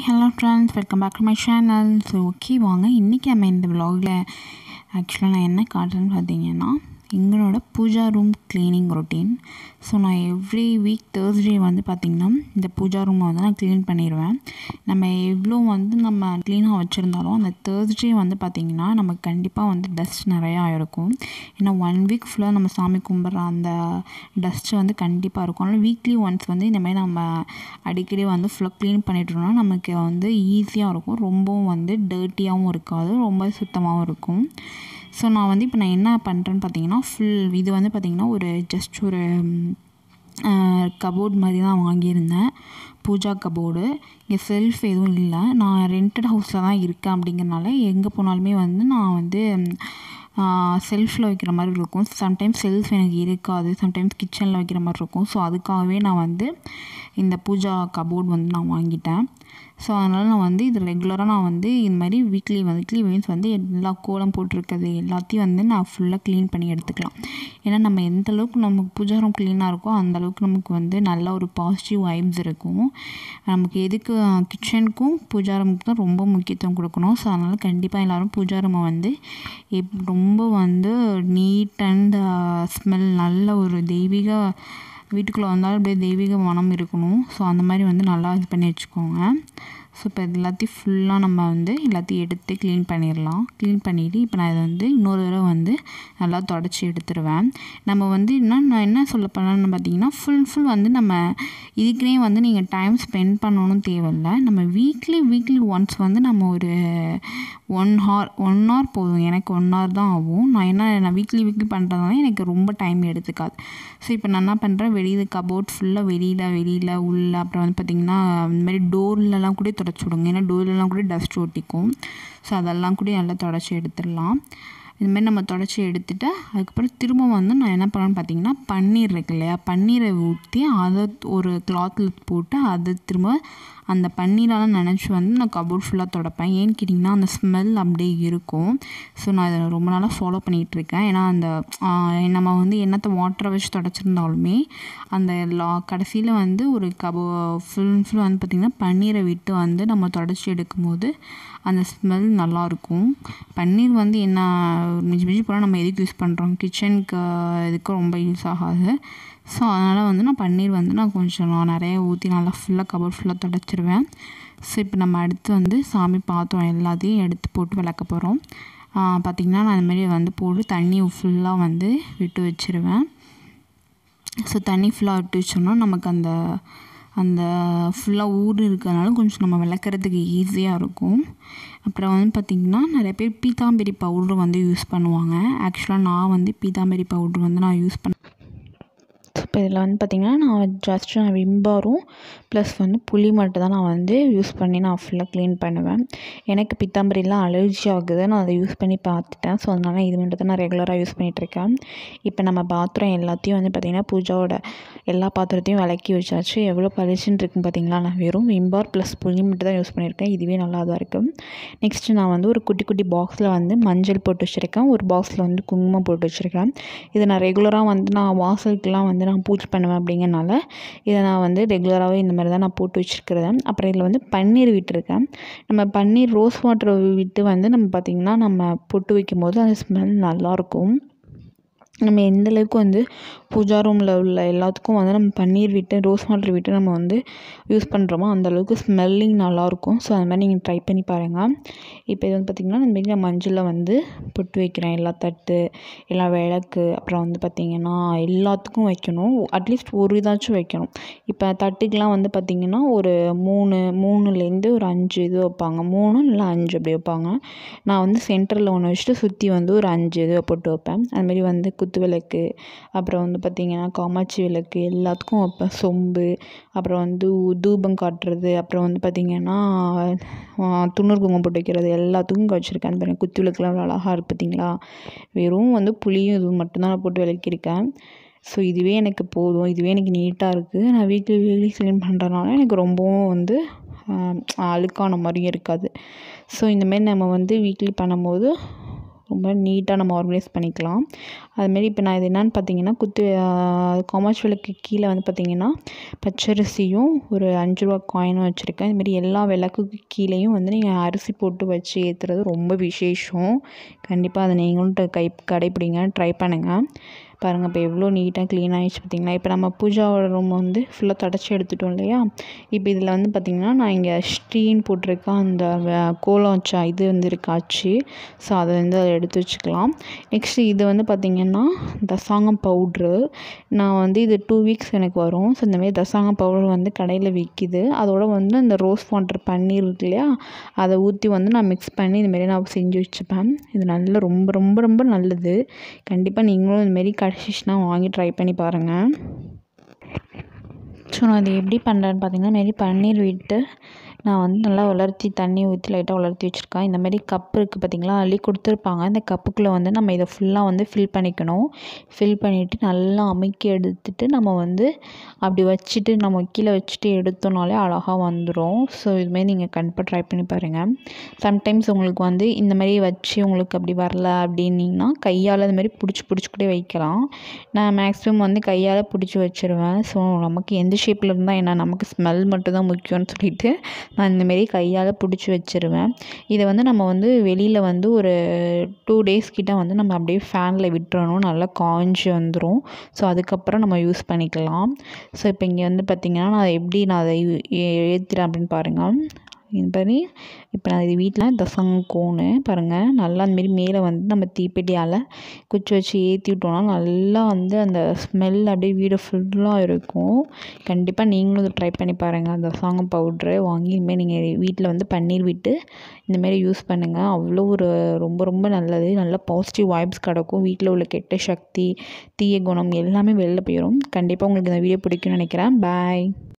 hello friends welcome back to my channel so okay வாங்க இன்றைக்கி நம்ம இந்த vlogல ஆக்சுவலாக நான் என்ன காட்டுறேன்னு பார்த்தீங்கன்னா எங்களோட pooja room cleaning routine so நான் எவ்ரி வீக் தேர்ஸ்டே வந்து பார்த்திங்கன்னா இந்த பூஜா ரூமை வந்து நான் க்ளீன் பண்ணிடுவேன் நம்ம எவ்வளோ வந்து நம்ம க்ளீனாக வச்சுருந்தாலும் அந்த தேர்ஸ்டே வந்து பார்த்திங்கன்னா நமக்கு கண்டிப்பாக வந்து டஸ்ட் நிறையா இருக்கும் ஏன்னா ஒன் வீக் ஃபுல்லாக நம்ம சாமி கும்பிட்ற அந்த டஸ்ட்டு வந்து கண்டிப்பாக இருக்கும் அதனால் வீக்லி ஒன்ஸ் வந்து இந்த மாதிரி நம்ம அடிக்கடி வந்து ஃபுல்லாக க்ளீன் பண்ணிட்டோம்னா நமக்கு வந்து ஈஸியாக இருக்கும் ரொம்பவும் வந்து டர்ட்டியாகவும் இருக்காது ரொம்ப சுத்தமாகவும் இருக்கும் ஸோ நான் வந்து இப்போ நான் என்ன பண்ணுறேன்னு பார்த்தீங்கன்னா ஃபுல் இது வந்து பார்த்திங்கன்னா ஒரு ஜஸ்ட் ஒரு கபோர்ட் மாதிரி தான் வாங்கியிருந்தேன் பூஜா கபோர்டு இங்கே செல்ஃப் எதுவும் இல்லை நான் ரெண்டட் ஹவுஸில் தான் இருக்கேன் அப்படிங்கிறனால எங்கே போனாலுமே வந்து நான் வந்து செல்ஃபில் வைக்கிற மாதிரி இருக்கும் சம்டைம்ஸ் செல்ஃப் எனக்கு இருக்காது சம்டைம்ஸ் கிச்சனில் வைக்கிற மாதிரி இருக்கும் ஸோ அதுக்காகவே நான் வந்து இந்த பூஜா கபோர்ட் வந்து நான் வாங்கிட்டேன் ஸோ அதனால் நான் வந்து இது ரெகுலராக நான் வந்து இந்த மாதிரி வீக்லி வீக்லி மீன்ஸ் வந்து எல்லா கோலம் போட்டிருக்கிறது எல்லாத்தையும் வந்து நான் ஃபுல்லாக க்ளீன் பண்ணி எடுத்துக்கலாம் ஏன்னா நம்ம எந்த அளவுக்கு நமக்கு பூஜா ரூம் க்ளீனாக இருக்கோ அந்த அளவுக்கு நமக்கு வந்து நல்ல ஒரு பாசிட்டிவ் வைப்ஸ் இருக்கும் நமக்கு எதுக்கு கிச்சனுக்கும் பூஜா ரூமுக்கு தான் ரொம்ப முக்கியத்துவம் கொடுக்கணும் ஸோ அதனால் கண்டிப்பாக எல்லோரும் பூஜா ரூமை வந்து எப் ரொம்ப வந்து நீட் அண்ட் ஸ்மெல் நல்ல ஒரு தெய்வீக வீட்டுக்குள்ளே வந்தாலும் அப்படியே தெய்வீக மனம் இருக்கணும் ஸோ அந்த மாதிரி வந்து நல்லா இது பண்ணி வச்சுக்கோங்க ஸோ இப்போ இது எல்லாத்தையும் ஃபுல்லாக நம்ம வந்து எல்லாத்தையும் எடுத்து க்ளீன் பண்ணிடலாம் க்ளீன் பண்ணிவிட்டு இப்போ நான் இதை வந்து இன்னொரு தடவை வந்து நல்லா தொடச்சி எடுத்துருவேன் நம்ம வந்து என்ன நான் என்ன சொல்ல போனேன்னு பார்த்தீங்கன்னா ஃபுல் ஃபுல் வந்து நம்ம இதுக்குனே வந்து நீங்கள் டைம் ஸ்பெண்ட் பண்ணணும்னு தேவையில்லை நம்ம வீக்லி வீக்லி ஒன்ஸ் வந்து நம்ம ஒரு ஒன் ஹார் ஒன் ஹவர் போதும் எனக்கு ஒன் ஹவர் தான் ஆகும் நான் என்ன நான் வீக்லி வீக்லி பண்ணுறதுனால எனக்கு ரொம்ப டைம் எடுத்துக்காது ஸோ இப்போ நான் என்ன பண்ணுறேன் வெளியில் கபோர்ட் ஃபுல்லாக வெளியில் வெளியில் உள்ள அப்புறம் வந்து பார்த்திங்கன்னா இந்த மாதிரி டோர்லலாம் கூட தொடச்சி விடுங்க ஏன்னா டோர்லலாம் கூட டஸ்ட் ஒட்டிக்கும் ஸோ அதெல்லாம் கூட நல்லா தொடச்சி எடுத்துடலாம் இதுமாரி நம்ம தொடச்சி எடுத்துகிட்டு அதுக்கப்புறம் திரும்ப வந்து நான் என்ன பண்ணேன்னு பார்த்தீங்கன்னா பன்னீர் இருக்கு இல்லையா பன்னீரை ஊற்றி அதை ஒரு கிளாத்தில் போட்டு அதை திரும்ப அந்த பன்னீரெலாம் நினச்சி வந்து நான் கபோர்ட் ஃபுல்லாக தொடப்பேன் ஏன்னு கேட்டிங்கன்னா அந்த ஸ்மெல் அப்படியே இருக்கும் ஸோ நான் அதை ரொம்ப நாளாக ஃபாலோ பண்ணிகிட்டு இருக்கேன் ஏன்னா அந்த நம்ம வந்து என்னத்தை வாட்டரை வச்சு தொடச்சிருந்தாலுமே அந்த லா கடைசியில் வந்து ஒரு கபோ ஃபுல் ஃபுல் வந்து பார்த்திங்கன்னா பன்னீரை விட்டு வந்து நம்ம தொடச்சி எடுக்கும்போது அந்த ஸ்மெல் நல்லாயிருக்கும் பன்னீர் வந்து என்ன மிஞ்சி மிஞ்சி போனால் நம்ம எதுக்கு யூஸ் பண்ணுறோம் கிச்சனுக்கு இதுக்கு ரொம்ப யூஸ் ஆகாது ஸோ அதனால் வந்து நான் பன்னீர் வந்து நான் கொஞ்சம் நான் நிறைய ஊற்றி நல்லா ஃபுல்லாக கபோர்ட் ஃபுல்லாக தொடச்சிருவேன் ஸோ இப்போ நம்ம அடுத்து வந்து சாமி பாத்திரம் எல்லாத்தையும் எடுத்து போட்டு விளக்க போகிறோம் பார்த்திங்கன்னா நான் இந்தமாரி வந்து போட்டு தண்ணி ஃபுல்லாக வந்து விட்டு வச்சுருவேன் ஸோ தண்ணி ஃபுல்லாக விட்டு வச்சோம்னா நமக்கு அந்த அந்த ஃபுல்லாக ஊர் இருக்கிறதுனால கொஞ்சம் நம்ம விளக்குறதுக்கு ஈஸியாக இருக்கும் அப்புறம் வந்து பார்த்திங்கன்னா நிறைய பேர் பீத்தாம்பரி பவுட்ரு வந்து யூஸ் பண்ணுவாங்க ஆக்சுவலாக நான் வந்து பீத்தாம்பரி பவுட்ரு வந்து நான் யூஸ் பண்ண இப்போ இதில் வந்து பார்த்திங்கன்னா நான் ஜஸ்ட் நான் விம்பாரும் ப்ளஸ் வந்து புளி மட்டும் தான் நான் வந்து யூஸ் பண்ணி நான் ஃபுல்லாக க்ளீன் பண்ணுவேன் எனக்கு பித்தாம்பரிலாம் அலர்ஜி ஆகுது நான் அதை யூஸ் பண்ணி பார்த்துட்டேன் ஸோ அதனால் இது மட்டும் தான் நான் ரெகுலராக யூஸ் பண்ணிகிட்ருக்கேன் இப்போ நம்ம பாத்திரம் எல்லாத்தையும் வந்து பார்த்திங்கன்னா பூஜாவோட எல்லா பாத்திரத்தையும் விளக்கி வச்சாச்சு எவ்வளோ பளிச்சுன்னு இருக்குன்னு பார்த்தீங்களா நான் வெறும் விம்பார் ப்ளஸ் புளி மட்டும் தான் யூஸ் பண்ணியிருக்கேன் இதுவே நல்லா தான் இருக்குது நெக்ஸ்ட்டு நான் வந்து ஒரு குட்டி குட்டி பாக்ஸில் வந்து மஞ்சள் போட்டு வச்சுருக்கேன் ஒரு பாக்ஸில் வந்து குங்குமம் போட்டு வச்சுருக்கேன் இதை நான் ரெகுலராக வந்து நான் வாசலுக்கெலாம் வந்து நான் பூஜை பண்ணுவேன் அப்படிங்கிறனால இதை நான் வந்து ரெகுலராகவே இந்த மாதிரி தான் நான் போட்டு வச்சுருக்கிறத அப்புறம் இதில் வந்து பன்னீர் விட்டுருக்கேன் நம்ம பன்னீர் ரோஸ் வாட்டர் விட்டு வந்து நம்ம பார்த்திங்கன்னா நம்ம பொட்டு வைக்கும் போது அந்த ஸ்மெல் நல்லாயிருக்கும் நம்ம எந்த அளவுக்கு வந்து பூஜா ரூமில் உள்ள எல்லாத்துக்கும் வந்து நம்ம பன்னீர் விட்டு ரோஸ் வாட்டர் விட்டு நம்ம வந்து யூஸ் பண்ணுறோமோ அந்த அளவுக்கு ஸ்மெல்லிங் நல்லாயிருக்கும் ஸோ அது மாதிரி நீங்கள் ட்ரை பண்ணி பாருங்கள் இப்போ இது வந்து பார்த்திங்கன்னா இந்தமாரி நான் மஞ்சளில் வந்து பொட்டு வைக்கிறேன் எல்லா தட்டு எல்லா விளக்கு அப்புறம் வந்து பார்த்திங்கன்னா எல்லாத்துக்கும் வைக்கணும் அட்லீஸ்ட் ஒரு இதாச்சும் வைக்கணும் இப்போ தட்டுக்கெலாம் வந்து பார்த்திங்கன்னா ஒரு மூணு மூணுலேருந்து ஒரு அஞ்சு இது வைப்பாங்க மூணு இல்லை அஞ்சு அப்படி வைப்பாங்க நான் வந்து சென்டரில் ஒன்று வச்சுட்டு சுற்றி வந்து ஒரு அஞ்சு இது போட்டு வைப்பேன் அதுமாரி வந்து குத்து விளக்கு அப்புறம் வந்து பார்த்திங்கன்னா காமாட்சி விளக்கு எல்லாத்துக்கும் வைப்பேன் சொம்பு அப்புறம் வந்து தூபம் காட்டுறது அப்புறம் வந்து பார்த்திங்கன்னா துண்ணூறு குங்குமம் போட்டு வைக்கிறது எல்லாத்துக்கும் வச்சுருக்கேன் அந்த பாருங்கள் குத்து விளக்குலாம் அழகாக இருக்கு பார்த்திங்களா வெறும் வந்து புளியும் இதுவும் மட்டும்தான் நான் போட்டு விளக்கியிருக்கேன் ஸோ இதுவே எனக்கு போதும் இதுவே எனக்கு நீட்டாக இருக்குது நான் வீக்லி வீக்லி க்ளீன் பண்ணுறதுனால எனக்கு ரொம்பவும் வந்து அழுக்கான மாதிரியும் இருக்காது ஸோ இந்தமாரி நம்ம வந்து வீக்லி பண்ணும்போது ரொம்ப நீட்டாக நம்ம ஆர்கனைஸ் பண்ணிக்கலாம் அதுமாரி இப்போ நான் இது என்னென்னு பார்த்தீங்கன்னா குத்து காமாட்சி விளக்கு கீழே வந்து பார்த்தீங்கன்னா பச்சரிசியும் ஒரு அஞ்சு ரூபா காயினும் வச்சுருக்கேன் இதுமாரி எல்லா விளக்குக்கு கீழேயும் வந்து நீங்கள் அரிசி போட்டு வச்சு ஏற்றுறது ரொம்ப விசேஷம் கண்டிப்பாக அதை நீங்களும் ட- கை கடைப்பிடிங்க ட்ரை பண்ணுங்கள் பாருங்கள் இப்போ எவ்வளோ நீட்டாக க்ளீன் ஆகிடுச்சு பார்த்தீங்களா இப்போ நம்ம பூஜாவோட ரூம் வந்து ஃபுல்லாக தொடச்சி எடுத்துட்டோம் இல்லையா இப்போ இதில் வந்து பார்த்திங்கன்னா நான் இங்கே ஸ்ரீன்னு போட்டிருக்க அந்த வ- கோலம் வச்ச இது வந்து இருக்காச்சு ஸோ அதை வந்து அதை எடுத்து வச்சுக்கலாம் நெக்ஸ்ட் இது வந்து பார்த்திங்கன்னா தசாங்கம் பவுட்ரு நான் வந்து இது டூ வீக்ஸ் எனக்கு வரும் ஸோ இந்த மாதிரி தசாங்கம் பவுடர் வந்து கடையில் விற்கிது அதோட வந்து அந்த ரோஸ் வாட்டர் பன்னீர் இருக்கு இல்லையா அதை ஊற்றி வந்து நான் மிக்ஸ் பண்ணி இதுமாரி நான் செஞ்சு வச்சுப்பேன் இது நல்ல ரொம்ப ரொம்ப ரொம்ப நல்லது கண்டிப்பாக நீங்களும் இதுமாரி கிடச்சிச்சின்னா வாங்கி ட்ரை பண்ணி பாருங்கள் ஸோ நான் இது எப்படி பண்ணுறேன்னு பார்த்தீங்கன்னா மாரி பன்னீர் விட்டு நான் வந்து நல்லா உலர்த்தி தண்ணி ஊற்றி லைட்டாக உலர்த்தி வச்சுருக்கேன் இந்த மாதிரி கப் இருக்குது பார்த்தீங்களா அள்ளி கொடுத்துருப்பாங்க இந்த கப்புக்குள்ளே வந்து நம்ம இதை ஃபுல்லாக வந்து ஃபில் பண்ணிக்கணும் ஃபில் பண்ணிவிட்டு நல்லா அமுக்கி எடுத்துட்டு நம்ம வந்து அப்படி வச்சுட்டு நம்ம கீழே வச்சுட்டு எடுத்தோம்னாலே அழகாக வந்துடும் ஸோ இதுமாரி நீங்கள் கண்டிப்பாக ட்ரை பண்ணி பாருங்கள் சம்டைம்ஸ் உங்களுக்கு வந்து இந்த மாதிரி வச்சு உங்களுக்கு அப்படி வரல அப்படின்னிங்கன்னா கையால் இந்த மாதிரி பிடிச்சி பிடிச்சி கூட வைக்கலாம் நான் மேக்ஸிமம் வந்து கையால் பிடிச்சி வச்சிருவேன் ஸோ நமக்கு எந்த ஷேப்பில் இருந்தால் என்ன நமக்கு ஸ்மெல் மட்டும் தான் முக்கியம்னு சொல்லிட்டு நான் இந்தமாரி கையால் பிடிச்சி வச்சிருவேன் இதை வந்து நம்ம வந்து வெளியில் வந்து ஒரு டூ டேஸ் கிட்ட வந்து நம்ம அப்படியே ஃபேனில் விட்டுறணும் நல்லா காஞ்சி வந்துடும் ஸோ அதுக்கப்புறம் நம்ம யூஸ் பண்ணிக்கலாம் ஸோ இப்போ இங்கே வந்து பார்த்திங்கன்னா நான் எப்படி நான் அதை ஏற்றுறேன் அப்படின்னு பாருங்கள் இது மாதிரி இப்போ நான் இது வீட்டில் தசங்க கோணு பாருங்கள் நல்லா அந்தமாரி மேலே வந்து நம்ம தீப்பெட்டியால் குச்சி வச்சு ஏற்றி விட்டோம்னா நல்லா வந்து அந்த ஸ்மெல் அப்படியே வீடு ஃபுல்லாக இருக்கும் கண்டிப்பாக நீங்களும் இதை ட்ரை பண்ணி பாருங்கள் அந்த சாங்கம் பவுட்ரு வாங்கி இனிமேல் நீங்கள் வீட்டில் வந்து பன்னீர் விட்டு இந்தமாரி யூஸ் பண்ணுங்கள் அவ்வளோ ஒரு ரொம்ப ரொம்ப நல்லது நல்ல பாசிட்டிவ் வைப்ஸ் கிடக்கும் வீட்டில் உள்ள கெட்ட சக்தி தீய குணம் எல்லாமே வெளில போயிடும் கண்டிப்பாக உங்களுக்கு இந்த வீடியோ பிடிக்கும்னு நினைக்கிறேன் பாய்